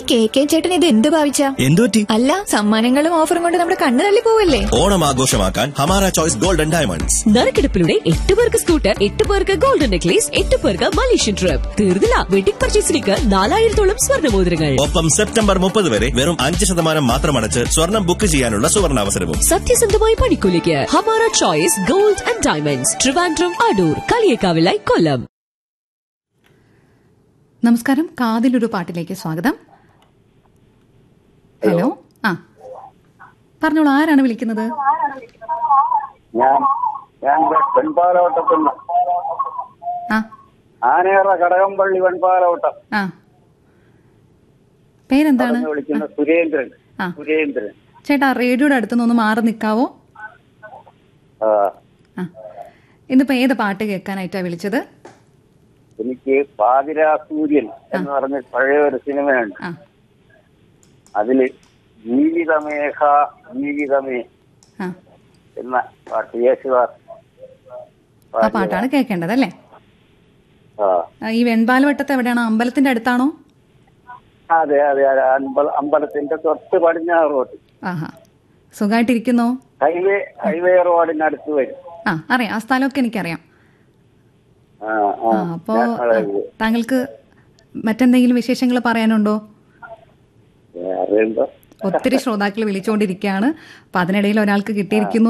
K K ചേട്ടൻ ഇത് എന്ത് ഭാവിച്ച എന്തുപറ്റി അല്ല സമ്മാനങ്ങളും ഓഫറും കൊണ്ട് നമ്മുടെ കണ്ണ് തള്ളി പോവല്ലേ ഓണം ആഘോഷമാക്കാൻ ഹമാര ചോയ്സ് ഗോൾഡൻ ഡയമണ്ട്സ് നറുക്കെടുപ്പിലൂടെ എട്ട് പേർക്ക് സ്കൂട്ടർ എട്ട് പേർക്ക് ഗോൾഡൻ നെക്ലേസ് എട്ട് പേർക്ക് മലേഷ്യൻ ട്രിപ്പ് തീർന്നില്ല വെഡിംഗ് പർച്ചേസിലേക്ക് നാലായിരത്തോളം സ്വർണ്ണമോതിരങ്ങൾ ഒപ്പം സെപ്റ്റംബർ മുപ്പത് വരെ വെറും അഞ്ച് ശതമാനം മാത്രം അടച്ച് സ്വർണം ബുക്ക് ചെയ്യാനുള്ള സുവർണാവസരവും സത്യസന്ധമായ പണിക്കൂലിക്ക് Hamara Choice Gold and Diamonds Trivandrum Adoor കളിയേക്കാവിലായി കൊല്ലം നമസ്കാരം കാതിലൊരു പാട്ടിലേക്ക് സ്വാഗതം ഹലോ ആ പറഞ്ഞോളൂ ആരാണ് വിളിക്കുന്നത് ഞാൻ ഞാൻ വെൺപാലവട്ടത്തുനിന്ന് ആ ആനേറ കടകംപള്ളി വെൺപാലവട്ടം ആ പേരെന്താണ് എന്ന് വിളിക്കുന്ന സുരേന്ദ്രൻ ആ. സുരേന്ദ്രൻ ചേട്ടാ റേഡിയോയുടെ അടുത്തുനിന്ന് ഒന്ന് മാറി നിൽക്കാവോ ആ, ആ ഇന്നിപ്പോ ഏത് പാട്ട് കേൾക്കാനായിട്ടാ വിളിച്ചത് എനിക്ക് പാതിരാ സൂര്യൻ എന്ന് പറഞ്ഞ പഴയ ഒരു സിനിമയുണ്ട് ആ അതില് ജീവിതമേഘ ജീവിതമേ ആ എന്ന പാട്ട് യേശുദാസ് ആ പാട്ടാണ് കേൾക്കേണ്ടത് അല്ലേ ആ. ആ, ഈ വെൺപാലവട്ടത്ത് എവിടെയാണ് അമ്പലത്തിന്റെ അടുത്താണോ അതെ അതെ അതെ അമ്പല അമ്പലത്തിന്റെ തൊട്ട് പടിഞ്ഞാറ് റോഡ് ആഹാ സുഖമായിട്ടിരിക്കുന്നോ ഹൈവേ ഹൈവേ റോഡിനടുത്ത് വരും ആ അറിയാം ആ സ്ഥലമൊക്കെ എനിക്കറിയാം ആ, ആ. ആ അപ്പോ ഞങ്ങള് ആ, താങ്കൾക്ക് മറ്റെന്തെങ്കിലും വിശേഷങ്ങൾ പറയാനുണ്ടോ വേറെ എന്താ ഒത്തിരി ശ്രോതാക്കൾ വിളിച്ചുകൊണ്ടിരിക്കുകയാണ് അപ്പൊ അതിനിടയിൽ ഒരാൾക്ക് കിട്ടിയിരിക്കുന്നു